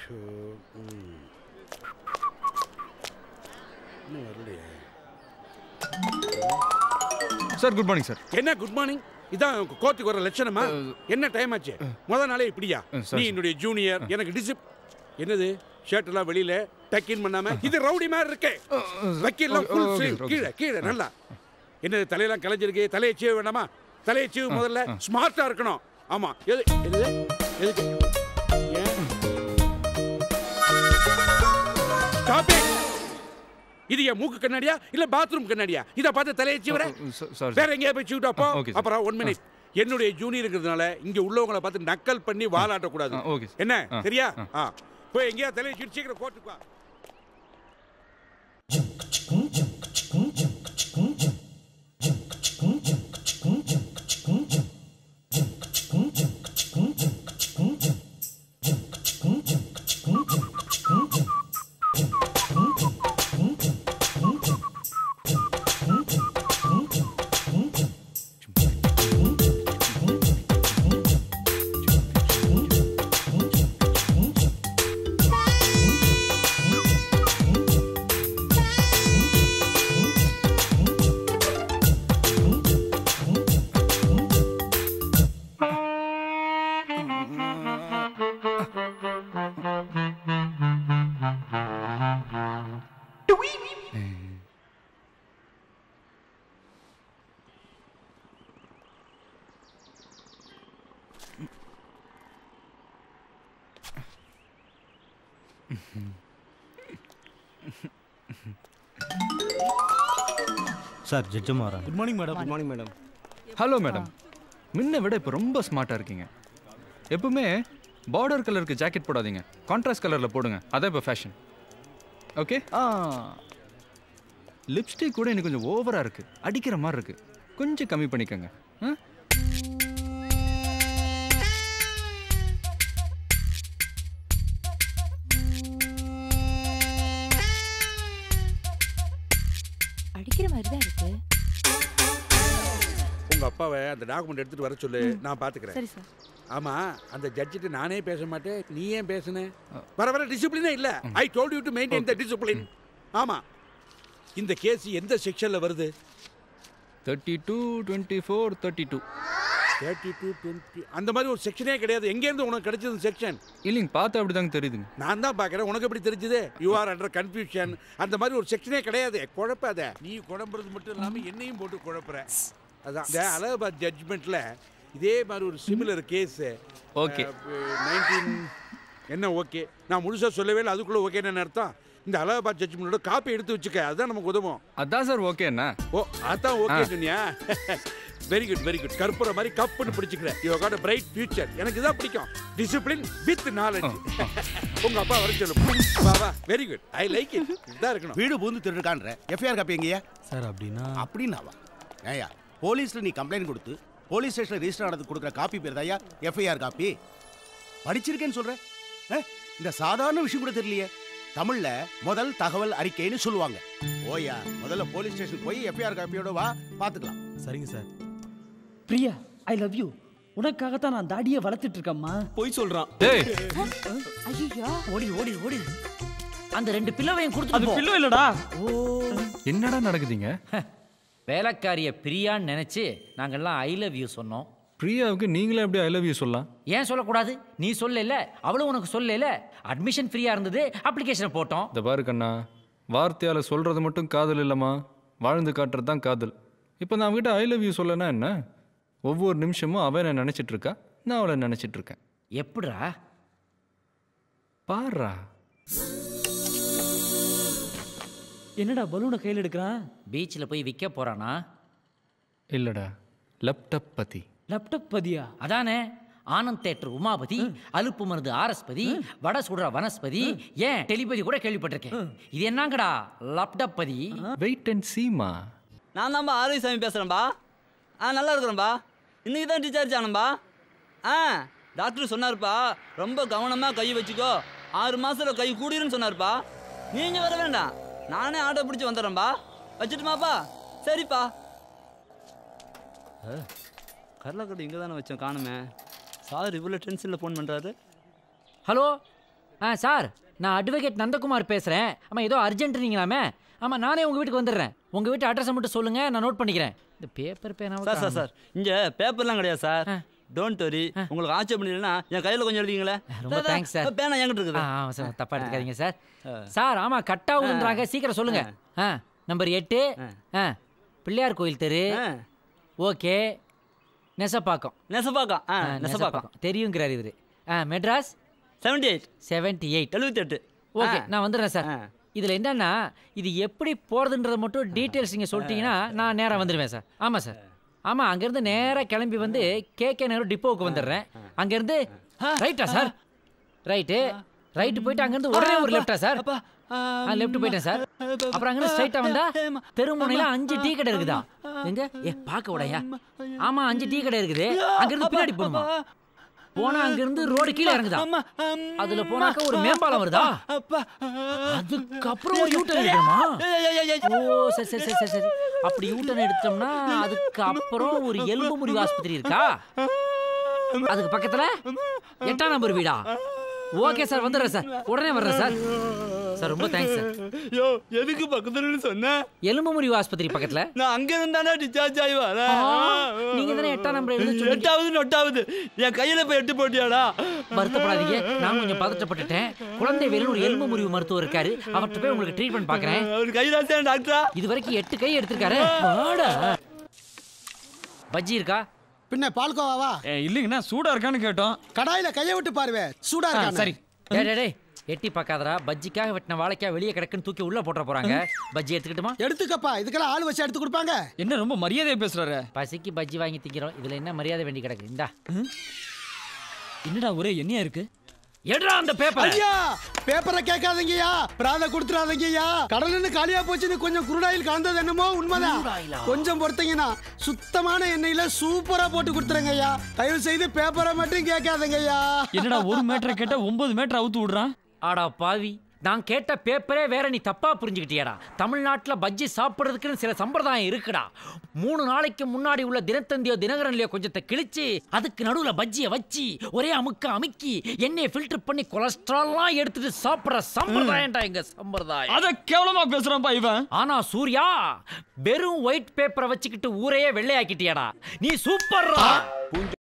Show ம். இன்னும் வரலையே சார் குட் மார்னிங் சார் என்ன குட் மார்னிங் இதான் கோர்ட்டுக்கு வர லட்சணமா என்ன டைம் ஆச்சு முத நாளே இப்படியா அஹ், sorry, நீ sir. என்னுடைய ஜூனியர் எனக்கு டிசிப் என்னது ஷர்ட் எல்லாம் வெளியில டக் இன் பண்ணாம இது ரவுடி மாதிரி இருக்கே வக்கீல்லாம் okay, full okay, sleeve okay, கீழே கீழே நல்லா என்னது தலையெல்லாம் கலைஞ்சிருக்கு தலையை சீவ வேண்டாமா தலையை சீவு முதல்ல ஸ்மார்ட்டா இருக்கணும் ஆமா எது எது எதுக்கு ஏன் Stop it. இது என் மூக்கு கண்ணாடியா இல்ல பாத்ரூம் கண்ணாடியா இத பார்த்து தலையை சீவற சாரி வேற எங்கேயா போய் சீவிட்டு அப்போ Okay, sir. அப்புறம் ஒன் மினிட் என்னுடைய ஜூனியருங்கிறதுனால இங்க உள்ளவங்களை பார்த்து நக்கல் பண்ணி வாலாட்ட கூடாது ஆ, okay, sir. என்ன ஆ, சரியா ஆ போய் எங்கேயா தலையை சீட்டு சீக்கிரம் கோர்ட்டுக்கு வா சார் ஜட்ஜு மாறா good morning madam good morning madam hello madam முன்ன விட இப்போ ரொம்ப ஸ்மார்ட்டாக இருக்கீங்க எப்பவுமே பார்டர் கலருக்கு ஜாக்கெட் போடாதீங்க கான்ட்ராஸ்ட் கலரில் போடுங்க அதான் இப்போ ஃபேஷன் ஓகே ஆ லிப்ஸ்டிக் கூட எனக்கு கொஞ்சம் ஓவராக இருக்குது அடிக்கிற மாதிரி இருக்குது கொஞ்சம் கம்மி பண்ணிக்கோங்க ஆ அடிக்கிற மாதிரி தான் இருக்கு உங்க அப்பாவை அந்த டாக்குமெண்ட் எடுத்துட்டு வர சொல்லு நான் பாத்துக்கிறேன் சரி சார் ஆமா அந்த ஜட்ஜிட்ட நானே பேச மாட்டேன் நீ ஏன் பேசுன வர வர டிசிப்ளினே இல்ல I told you to maintain the discipline ஆமா இந்த கேஸ் எந்த செக்ஷன்ல வருது thirty two twenty four thirty two thirty two twenty அந்த மாதிரி ஒரு செக்ஷனே கிடையாது எங்கேருந்து உனக்கு கிடைச்சது செக்ஷன் இல்லைங்க பார்த்தா அப்படி தாங்க தெரியுதுங்க நான் தான் பார்க்குறேன் உனக்கு எப்படி தெரிஞ்சது யூ ஆர் அண்டர் கன்ஃபியூஷன் அந்த மாதிரி ஒரு செக்ஷனே கிடையாது குழப்பாத நீ குழம்புறது மட்டும் இல்லாமல் என்னையும் போட்டு குழப்புற அதான் இந்த அலகாபாத் ஜட்ஜ்மெண்ட்ல இதே மாதிரி ஒரு சிமிலர் கேஸ் Okay. நைன்டீன் என்ன ஓகே நான் முழுசாக சொல்லவே இல்லை அதுக்குள்ளே ஓகேன்னு அர்த்தம் இந்த அலகாபாத் ஜட்ஜ்மெண்ட்டோட காப்பி எடுத்து வச்சுக்க அதுதான் நமக்கு உதவும் அதான் சார் ஓகே என்ன ஓ அதான் ஓகே சொன்னியா வெரி குட் வெரி குட் கற்பூர மாதிரி கப்புன்னு பிடிச்சிக்கிறேன் you got a bright future எனக்கு இதான் பிடிக்கும் டிசிப்ளின் வித் நாலேஜ் உங்க அப்பா வர சொல்லு வா வா very good I like it இதான் இருக்கணும் வீடு பூந்து திருடுக்கான்ற எஃப்ஐஆர் காப்பி எங்கேயா சார் அப்படின்னா அப்படின்னாவா ஏயா போலீஸ்ல நீ கம்ப்ளைண்ட் கொடுத்து போலீஸ் ஸ்டேஷன்ல ரெஜிஸ்டர் ஆனதுக்கு கொடுக்குற காப்பி பேர் தாயா எஃப்ஐஆர் காப்பி படிச்சிருக்கேன்னு சொல்றேன் அஹ், இந்த சாதாரண விஷயம் கூட தெரியலையே தமிழ்ல முதல் தகவல் அறிக்கைன்னு சொல்லுவாங்க ஓயா முதல்ல போலீஸ் ஸ்டேஷன் போய் எஃப்ஐஆர் காப்பியோட வா பாத்துக்கலாம் சரிங்க sir Priya I love you உனக்காகத்தான் நான் தாடியை வளர்த்துட்டு இருக்கேம்மா போய் சொல்றான் டேய் ஐயோ ஓடி ஓடி ஓடி அந்த ரெண்டு பில்லவையும் அது கொடுத்து பில்லோ இல்லடா என்னடா நடக்குதுங்க வேலைக்காரிய பிரியான்னு நினைச்சு நாங்கெல்லாம் ஐ லவ் யூ சொன்னோம் பிரியாவுக்கு நீங்களே எப்படி ஐ லவ் யூ சொல்லலாம் ஏன் சொல்லக்கூடாது நீ சொல்லல அவளும் உனக்கு சொல்லல அட்மிஷன் ஃப்ரீயா இருந்தது அப்ளிகேஷனை போட்டோம் இந்த பாரு கண்ணா வார்த்தையால் சொல்கிறது மட்டும் காதல் இல்லைம்மா வாழ்ந்து காட்டுறது தான் காதல் இப்போ நான் அவகிட்ட ஐ லவ் யூ சொல்லனா என்ன ஒவ்வொரு நிமிஷமும் அவன் என்ன நினச்சிட்டு இருக்கா நான் அவளை நினச்சிட்டு இருக்கேன் எப்படிடா பாருடா என்னடா பலூனை கையில் எடுக்கிறான் பீச்சில் போய் விற்க போறானா இல்லைடா லேப்டாப் பற்றி லேப்டாப் பதியா அதானே ஆனந்த் தேட்டர் உமாபதி அலுப்பு மருந்து ஆரஸ்பதி வட சுடுற வனஸ்பதி ஏன் டெலிபதி கூட கேள்விப்பட்டிருக்கேன் இது என்னங்கடா லேப்டாப் பதி வெயிட் அண்ட் சீமா நான் தான்பா ஆரோக்கியசாமி பேசுகிறேன்பா ஆ நல்லா இருக்கிறேன்பா இன்னைக்கு தான் டிஸ்சார்ஜ் ஆனம்பா ஆ டாக்டர் சொன்னார்ப்பா ரொம்ப கவனமாக கை வச்சுக்கோ ஆறு மாசத்துல கை கூடிருன்னு சொன்னார்ப்பா நீங்கள் வர வேண்டாம் நானே ஆட்டோ பிடிச்சி வந்துடுறேன்பா வச்சுட்டுமாப்பா சரிப்பா கடலக்கடை இங்கே தானே வச்சோம் காணுமே சார் இவ்வளோ டென்ஷனில் ஃபோன் பண்ணுறாரு ஹலோ ஆ சார் நான் அட்வொகேட் நந்தகுமார் பேசுகிறேன் ஆமாம் ஏதோ அர்ஜென்ட்னீங்களாமே ஆமாம் நானே உங்கள் வீட்டுக்கு வந்துடுறேன் உங்கள் வீட்டு அட்ரஸை மட்டும் சொல்லுங்கள் நான் நோட் பண்ணிக்கிறேன் இந்த பேப்பர் பேனாவை சார் சார் சார் இங்க பேப்பர்லாம் கிடையாது சார் ஆ. டோன்ட் வரி உங்களுக்கு ஆட்சேபம் இல்லைன்னா என் கையில கொஞ்சம் எழுதிங்களே ரொம்ப thanks, sir. பேனா என்கிட்ட ஆ இருக்குது ஆமாம் சார் தப்பாக எடுத்துக்காதீங்க சார் சார் ஆமாம் கட் ஆகுதுன்றாங்க சீக்கிரம் சொல்லுங்க ஆ நம்பர் எட்டு ஆ பிள்ளையார் கோயில் தெரு ஆ. ஓகே நெசப்பாக்கம் நெசப்பாக்கம் ஆ ஆ, நெசப்பாக்கம் தெரியுங்கிறார் இவரு ஆ Madras seventy eight seventy eight எழுபத்தி எட்டு ஓகே நான் வந்துடுறேன் சார் ஆ. இதில் என்னன்னா இது எப்படி போகிறதுன்றத மட்டும் டீட்டெயில்ஸ் நீங்கள் சொல்லிட்டீங்கன்னா நான் நேராக வந்துடுவேன் சார் ஆமாம் சார் ஆமாம் அங்கேருந்து நேராக கிளம்பி வந்து கே கே நேரு டிப்போவுக்கு வந்துடுறேன் அங்கேருந்து ரைட்டா சார் ரைட்டு ரைட்டு போயிட்டு அங்கேருந்து உடனே ஒரு லெஃப்டா சார் ஆ லெஃப்ட் போயிட்டேன் சார் அப்புறம் அங்கே ஸ்ட்ரைட்டாக வந்தா தெருமுனையில அஞ்சு டீ கடை இருக்குதா எங்க ஏ பார்க்க விடையா ஆமா அஞ்சு டீ கடை இருக்குது அங்கிருந்து பின்னாடி போகணுமா போனா அங்கிருந்து ரோடு கீழே இறங்குதா அதுல போனாக்க ஒரு மேம்பாலம் வருதா அதுக்கப்புறம் ஒரு யூட்டன் எடுக்கணுமா ஓ சரி சரி சரி சரி சரி அப்படி யூட்டன் எடுத்தோம்னா அதுக்கு அப்புறம் ஒரு எலும்பு முறிவு ஆஸ்பத்திரி இருக்கா அதுக்கு பக்கத்துல எட்டாம் நம்பர் வீடா ஓகே சார் வந்துடுறேன் சார் உடனே வர்றேன் சார் சார் ரொம்ப தேங்க்ஸ் சார் யோ எதுக்கு பக்கத்துலன்னு சொன்னேன் எலும்பு முறிவு ஆஸ்பத்திரி பக்கத்துல நான் அங்க இருந்தானே டிஸ்சார்ஜ் ஆகி வரேன் நீங்க தானே எட்டாம் நம்பர் எழுத சொன்னீங்க எட்டாவது நொட்டாவது என் கையில போய் எட்டு போட்டியாடா வருத்தப்படாதீங்க நான் கொஞ்சம் பதற்றப்பட்டுட்டேன் குழந்தை வேலு ஒரு எலும்பு முறிவு மருத்துவர் இருக்காரு அவர்கிட்ட போய் உங்களுக்கு ட்ரீட்மெண்ட் பார்க்கறேன் அவர் கையிலாசே டாக்டரா இது வரைக்கும் எட்டு கை எடுத்திருக்காரு வாடா பஜ்ஜி இருக்கா பின்ன பால்கோவாவா இல்லைங்கண்ணா சூடா இருக்கான்னு கேட்டோம் கடாயில கைய விட்டு பாருவே சூடா இருக்கா சரி டேய், டேய், டேய், எட்டி பார்க்காதடா பஜ்ஜிக்காக வெட்டின வாழைக்காய் வெளியே கிடக்குன்னு தூக்கி உள்ள போட்டுற போறாங்க பஜ்ஜி எடுத்துக்கிட்டுமா எடுத்துக்கப்பா இதுக்கெல்லாம் ஆள் வச்சு எடுத்து கொடுப்பாங்க என்ன ரொம்ப மரியாதையா பேசுறாரு பசிக்கு பஜ்ஜி வாங்கி திங்கிறோம் இதுல என்ன மரியாதை வேண்டி கிடக்கு இந்தா என்னடா ஒரே எண்ணெயா இருக்கு எடுறா அந்த பேப்பர் ஐயா பேப்பரை கேட்காதீங்கய்யா பிராத கொடுத்துறாதீங்கய்யா கடலுன்னு காலியா போச்சுன்னு கொஞ்சம் குருடாயில் கலந்தது என்னமோ உண்மைதான் கொஞ்சம் பொறுத்தீங்கன்னா சுத்தமான எண்ணெயில சூப்பரா போட்டு கொடுத்துருங்க ஐயா தயவு செய்து பேப்பரை மட்டும் கேட்காதீங்கய்யா என்னடா ஒரு மீட்டரை கேட்டா ஒன்பது மீட்டர் அவுத்து விடுறான் ஆடா பாவி நான் கேட்ட பேப்பரே வேற நீ தப்பா புரிஞ்சுக்கிட்டியாடா தமிழ்நாட்டுல பஜ்ஜி சாப்பிடுறதுக்குன்னு சில சம்பிரதாயம் இருக்குடா மூணு நாளைக்கு முன்னாடி உள்ள தினத்தந்தியோ தினகரன்லயோ கொஞ்சத்தை கிழிச்சு அதுக்கு நடுவுல பஜ்ஜியை வச்சு ஒரே அமுக்க அமுக்கி எண்ணெயை ஃபில்டர் பண்ணி கொலஸ்ட்ரால்லாம் எடுத்துட்டு சாப்பிடுற சம்பிரதாயம்டா எங்க சம்பிரதாயம் அத கேவலமா பேசுறான்ப்பா இவன் ஆனா சூர்யா வெறும் ஒயிட் பேப்பரை வச்சுக்கிட்டு ஊரையே வெள்ளையாக்கிட்டியாடா நீ சூப்பர்ரா